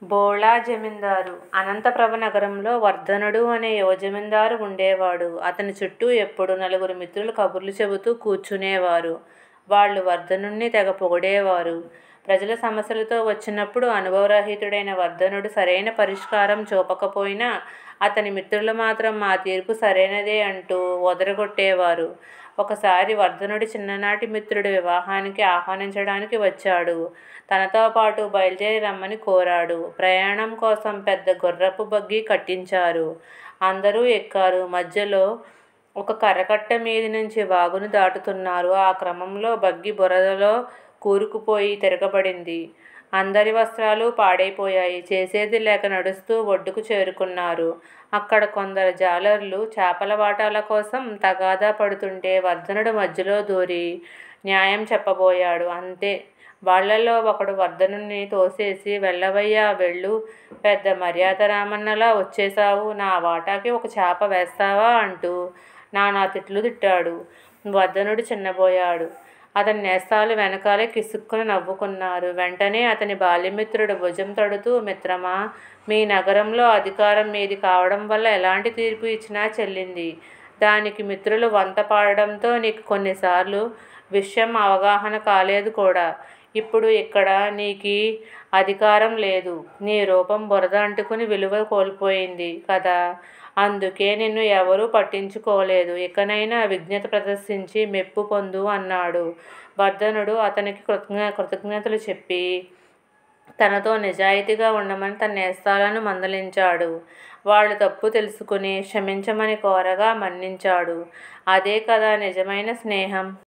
బోళా జమీందారు అనంతప్రభ నగరంలో వర్ధనుడు అనే యువ జమీందారు ఉండేవాడు. అతని చుట్టూ ఎప్పుడూ నలుగురు మిత్రులు కబుర్లు చెబుతూ కూర్చునేవారు. వాళ్ళు వర్ధనుడ్ని తెగ పొగిడేవారు. ప్రజల సమస్యలతో వచ్చినప్పుడు అనుభవరహితుడైన వర్ధనుడు సరైన పరిష్కారం చూపకపోయినా అతని మిత్రులు మాత్రం మా తీర్పు సరైనదే అంటూ ఒదరగొట్టేవారు. ఒకసారి వర్ధనుడి చిన్ననాటి మిత్రుడి వివాహానికి ఆహ్వానించడానికి వచ్చాడు. తనతోపాటు బయలుదేరి రమ్మని కోరాడు. ప్రయాణం కోసం పెద్ద గుర్రపు బగ్గీ కట్టించారు. అందరూ ఎక్కారు. మధ్యలో ఒక కర్రకట్ట మీది నుంచి వాగును దాటుతున్నారు. ఆ క్రమంలో బగ్గీ బురదలో కూరుకుపోయి తిరగబడింది. అందరి వస్త్రాలూ పాడైపోయాయి. చేసేది లేక నడుస్తూ ఒడ్డుకు చేరుకున్నారు. అక్కడ కొందరు జాలర్లు చేపల వాటాల కోసం తగాదా పడుతుంటే వర్ధనుడు మధ్యలో దూరి న్యాయం చెప్పబోయాడు. అంతే వాళ్ళల్లో ఒకడు వర్ధనుడ్ని తోసేసి వెళ్ళవయ్యా వెళ్ళు. పెద్ద మర్యాదరామన్నలా వచ్చేశావు. నా వాటాకి ఒక చేప వేస్తావా అంటూ నానా తిట్లు తిట్టాడు. వర్ధనుడు చిన్నబోయాడు. అతని నేస్తాలు వెనకాలే కిసుక్కున నవ్వుకున్నారు. వెంటనే అతని బాల్యమిత్రుడు భుజం తడుతూ మిత్రమా! మీ నగరంలో అధికారం మీది కావడం వల్ల ఎలాంటి తీర్పు ఇచ్చినా చెల్లింది. దానికి మిత్రులు వంత పాడడంతో నీకు కొన్నిసార్లు విషయం అవగాహన కాలేదు కూడా. ఇప్పుడు ఇక్కడ నీకీ అధికారం లేదు. నీ రూపం బురద అంటుకుని విలువ కోల్పోయింది కదా! అందుకే నిన్ను ఎవరూ పట్టించుకోలేదు. ఇకనైనా విజ్ఞత ప్రదర్శించి మెప్పు పొందు అన్నాడు. వర్ధనుడు అతనికి కృతజ్ఞతలు చెప్పి తనతో నిజాయితీగా ఉండమని తన నేస్తాలను మందలించాడు. వాళ్ళు తప్పు తెలుసుకుని క్షమించమని కోరగా మన్నించాడు. అదే కదా నిజమైన స్నేహం.